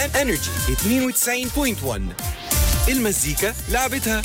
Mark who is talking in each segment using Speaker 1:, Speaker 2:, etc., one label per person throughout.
Speaker 1: انرجي 92.1 المزيكا لعبتها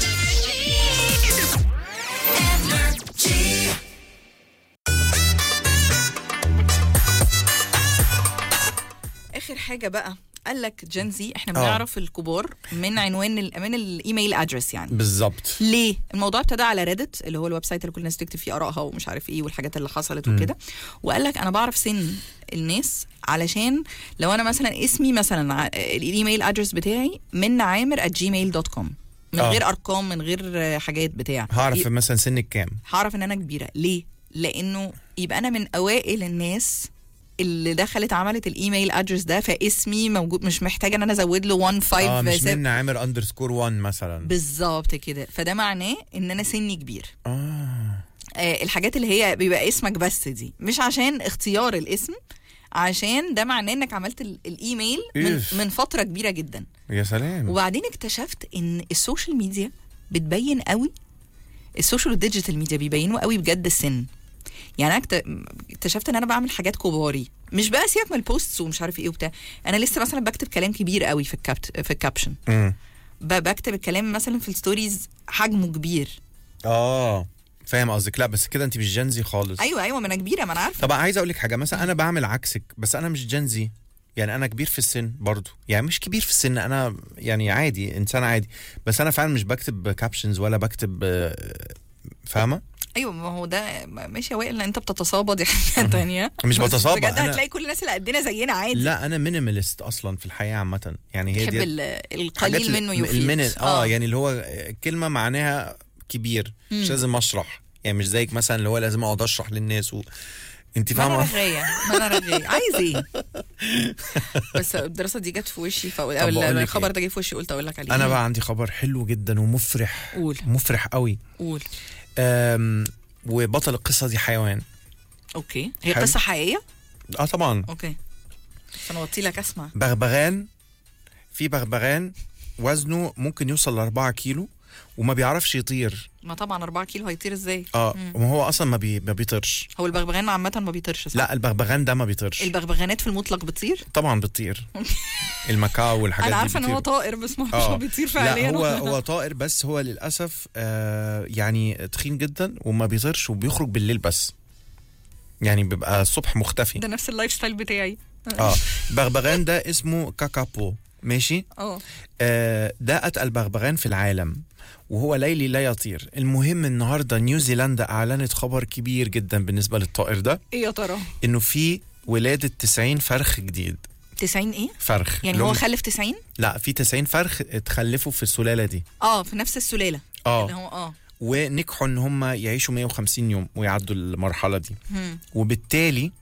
Speaker 2: اخر حاجه بقى قال لك جنزي احنا
Speaker 3: آه.
Speaker 2: بنعرف الكبار من عنوان ال- من الايميل ادرس يعني
Speaker 3: بالظبط
Speaker 2: ليه؟ الموضوع ابتدى على ريدت اللي هو الويب سايت اللي كل الناس تكتب فيه ارائها ومش عارف ايه والحاجات اللي حصلت وكده وقال لك انا بعرف سن الناس علشان لو انا مثلا اسمي مثلا ع- الايميل ادرس بتاعي من عامر at gmail دوت كوم من
Speaker 3: آه.
Speaker 2: غير ارقام من غير آه، حاجات بتاع
Speaker 3: هعرف
Speaker 2: ي-
Speaker 3: مثلا سنك كام
Speaker 2: هعرف ان انا كبيره ليه لانه يبقى انا من اوائل الناس اللي دخلت عملت الايميل ادرس ده فاسمي موجود مش محتاجه ان انا ازود له 1 5
Speaker 3: اه مش من عامر اندرسكور 1 مثلا
Speaker 2: بالظبط كده فده معناه ان انا سني كبير
Speaker 3: اه
Speaker 2: آه الحاجات اللي هي بيبقى اسمك بس دي مش عشان اختيار الاسم عشان ده معناه انك عملت ال- الايميل من,
Speaker 3: إيف.
Speaker 2: من فتره كبيره جدا
Speaker 3: يا سلام
Speaker 2: وبعدين اكتشفت ان السوشيال ميديا بتبين قوي السوشيال والديجيتال ميديا بيبينوا قوي بجد السن يعني انا اكت- اكتشفت ان انا بعمل حاجات كباري مش بقى سيبك من البوستس ومش عارف ايه وبتاع انا لسه مثلا بكتب كلام كبير قوي في الكابت في الكابشن
Speaker 3: مم.
Speaker 2: ب- بكتب الكلام مثلا في الستوريز حجمه كبير
Speaker 3: اه فاهم قصدك لا بس كده انت مش جنزي خالص
Speaker 2: ايوه ايوه ما انا كبيره ما انا عارفه
Speaker 3: طب عايز اقول لك حاجه مثلا انا بعمل عكسك بس انا مش جنزي يعني انا كبير في السن برضو يعني مش كبير في السن انا يعني عادي انسان عادي بس انا فعلا مش بكتب كابشنز ولا بكتب آه، فاهمه
Speaker 2: ايوه ما هو ده ماشي يا وائل لأن انت بتتصابى دي حاجه تانية
Speaker 3: مش
Speaker 2: بس
Speaker 3: بتصابى،
Speaker 2: بجد
Speaker 3: أنا-
Speaker 2: هتلاقي كل الناس اللي قدنا زينا عادي
Speaker 3: لا انا مينيماليست اصلا في الحياه عامه يعني هي
Speaker 2: تحب
Speaker 3: دي
Speaker 2: ال-
Speaker 3: حاجات
Speaker 2: القليل
Speaker 3: ال-
Speaker 2: منه يفيد
Speaker 3: المينت اه يعني اللي هو كلمه معناها كبير مش لازم اشرح يعني مش زيك مثلا اللي هو لازم اقعد اشرح للناس و... انت
Speaker 2: ما انا
Speaker 3: فاهمه
Speaker 2: رغايه ما انا رغايه عايز ايه بس الدراسه دي جت في وشي فقول
Speaker 3: طب بقول لك
Speaker 2: الخبر
Speaker 3: إيه؟
Speaker 2: ده جه في وشي قلت اقول لك عليه
Speaker 3: انا بقى عندي خبر حلو جدا ومفرح
Speaker 2: قول
Speaker 3: مفرح قوي
Speaker 2: قول
Speaker 3: أم وبطل القصه دي حيوان
Speaker 2: اوكي هي
Speaker 3: حلو.
Speaker 2: قصه حقيقيه
Speaker 3: اه طبعا
Speaker 2: اوكي عشان اوطي لك اسمع
Speaker 3: بغبغان في بغبغان وزنه ممكن يوصل ل 4 كيلو وما بيعرفش يطير
Speaker 2: ما طبعا 4 كيلو هيطير ازاي
Speaker 3: اه وهو اصلا ما, بي... ما بيطيرش
Speaker 2: هو البغبغان عامه ما بيطيرش صح
Speaker 3: لا البغبغان ده ما بيطيرش
Speaker 2: البغبغانات في المطلق بتطير
Speaker 3: طبعا بتطير المكاو والحاجات
Speaker 2: انا
Speaker 3: دي
Speaker 2: عارفه ان هو
Speaker 3: بتطير.
Speaker 2: طائر بس ما مش
Speaker 3: آه.
Speaker 2: هو بيطير فعليا
Speaker 3: لا هو
Speaker 2: ولا
Speaker 3: هو طائر بس هو للاسف آه يعني تخين جدا وما بيطيرش وبيخرج بالليل بس يعني بيبقى الصبح مختفي
Speaker 2: ده نفس اللايف ستايل بتاعي
Speaker 3: اه بغبغان ده اسمه كاكابو ماشي
Speaker 2: اه
Speaker 3: آه ده اتقل بغبغان في العالم وهو ليلي لا يطير المهم النهارده نيوزيلندا اعلنت خبر كبير جدا بالنسبه للطائر ده
Speaker 2: ايه يا ترى
Speaker 3: انه في ولاده 90 فرخ جديد
Speaker 2: 90 ايه
Speaker 3: فرخ
Speaker 2: يعني
Speaker 3: اللي
Speaker 2: هو
Speaker 3: هم-
Speaker 2: خلف 90
Speaker 3: لا في 90 فرخ اتخلفوا في السلاله دي
Speaker 2: اه في نفس السلاله اللي
Speaker 3: اه
Speaker 2: هو اه
Speaker 3: ونجحوا ان هم يعيشوا 150 يوم ويعدوا المرحله دي
Speaker 2: مم.
Speaker 3: وبالتالي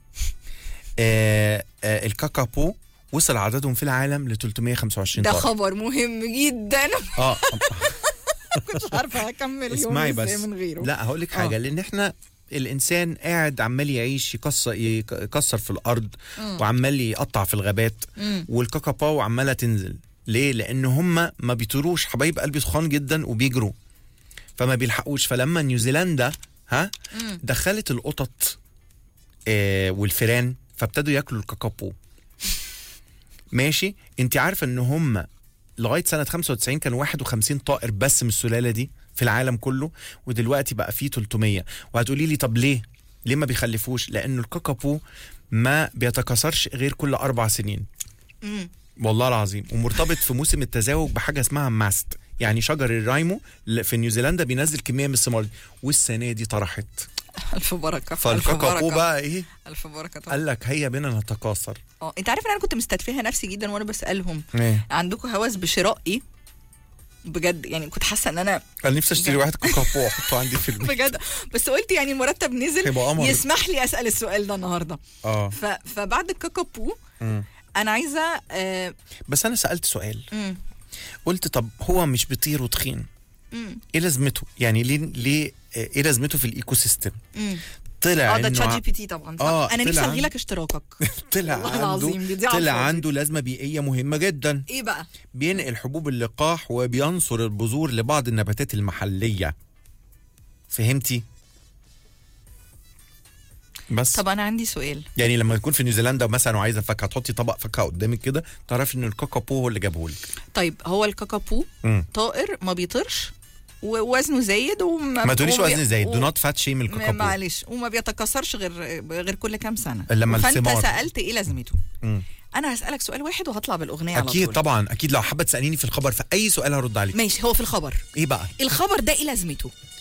Speaker 3: آه آه الكاكابو وصل عددهم في العالم ل 325
Speaker 2: ده
Speaker 3: طائر
Speaker 2: خبر مهم جدا
Speaker 3: اه
Speaker 2: كنتش عارفه هكمل يوم
Speaker 3: اسمعي
Speaker 2: ازاي
Speaker 3: بس
Speaker 2: من غيره
Speaker 3: لا هقول لك حاجه
Speaker 2: آه.
Speaker 3: لان احنا الانسان قاعد عمال يعيش يكسر يكسر في الارض وعمال يقطع في الغابات
Speaker 2: مم.
Speaker 3: والكاكاباو عماله تنزل ليه لان هم ما بيطيروش حبايب قلبي تخان جدا وبيجروا فما بيلحقوش فلما نيوزيلندا ها
Speaker 2: مم.
Speaker 3: دخلت القطط آه والفيران فابتدوا ياكلوا الكاكابو ماشي انت عارفه ان هم لغايه سنه 95 كانوا 51 طائر بس من السلاله دي في العالم كله ودلوقتي بقى فيه 300 وهتقولي لي طب ليه ليه ما بيخلفوش لانه الكاكابو ما بيتكاثرش غير كل اربع سنين
Speaker 2: مم.
Speaker 3: والله العظيم ومرتبط في موسم التزاوج بحاجه اسمها ماست يعني شجر الرايمو اللي في نيوزيلندا بينزل كميه من الثمار دي والسنه دي طرحت
Speaker 2: الف بركه الف
Speaker 3: فالكاكابو
Speaker 2: بركه
Speaker 3: بقى ايه
Speaker 2: الف بركه طبعا
Speaker 3: قال لك هيا بنا نتكاثر
Speaker 2: اه انت عارف ان انا كنت مستدفيها نفسي جدا وانا بسالهم
Speaker 3: ايه
Speaker 2: عندكم هوس بشراء ايه بجد يعني كنت حاسه ان انا
Speaker 3: انا نفسي اشتري واحد كاكابو واحطه عندي في البيت
Speaker 2: بجد بس قلت يعني المرتب نزل
Speaker 3: هيبقى قمر
Speaker 2: يسمح لي اسال السؤال ده النهارده
Speaker 3: اه
Speaker 2: ف... فبعد الكاكابو
Speaker 3: مم.
Speaker 2: انا عايزه آه...
Speaker 3: بس انا سالت سؤال
Speaker 2: مم.
Speaker 3: قلت طب هو مش بيطير وتخين
Speaker 2: مم.
Speaker 3: ايه لازمته يعني ليه ليه ايه لازمته في الايكو سيستم
Speaker 2: مم.
Speaker 3: طلع
Speaker 2: اه ده
Speaker 3: انه
Speaker 2: تشات
Speaker 3: ع-
Speaker 2: جي بي تي طبعا صح
Speaker 3: آه،
Speaker 2: انا نفسي
Speaker 3: طلع
Speaker 2: الغي
Speaker 3: عن-
Speaker 2: لك اشتراكك
Speaker 3: طلع
Speaker 2: والله
Speaker 3: عنده
Speaker 2: العظيم دي ضيعة
Speaker 3: طلع
Speaker 2: فاضي.
Speaker 3: عنده لازمه بيئيه مهمه جدا
Speaker 2: ايه بقى
Speaker 3: بينقل حبوب اللقاح وبينصر البذور لبعض النباتات المحليه فهمتي بس
Speaker 2: طب انا عندي سؤال
Speaker 3: يعني لما تكون في نيوزيلندا مثلا وعايزه فاكهه تحطي طبق فاكهه قدامك كده تعرفي ان الكاكابو هو اللي جابه لك
Speaker 2: طيب هو الكاكابو
Speaker 3: مم.
Speaker 2: طائر ما بيطيرش ووزنه زايد وما
Speaker 3: ما تقوليش
Speaker 2: وما-
Speaker 3: وزن زايد
Speaker 2: و-
Speaker 3: دو نوت فات شيم
Speaker 2: م-
Speaker 3: الكاكابو
Speaker 2: معلش وما بيتكسرش غير غير كل كام سنه
Speaker 3: لما
Speaker 2: فانت
Speaker 3: الثمار.
Speaker 2: سالت ايه لازمته
Speaker 3: مم.
Speaker 2: انا هسالك سؤال واحد وهطلع بالاغنيه على
Speaker 3: اكيد
Speaker 2: طول
Speaker 3: طبعا اكيد لو حابه تساليني في الخبر في اي سؤال هرد عليك
Speaker 2: ماشي هو في الخبر
Speaker 3: ايه بقى
Speaker 2: الخبر ده ايه لازمته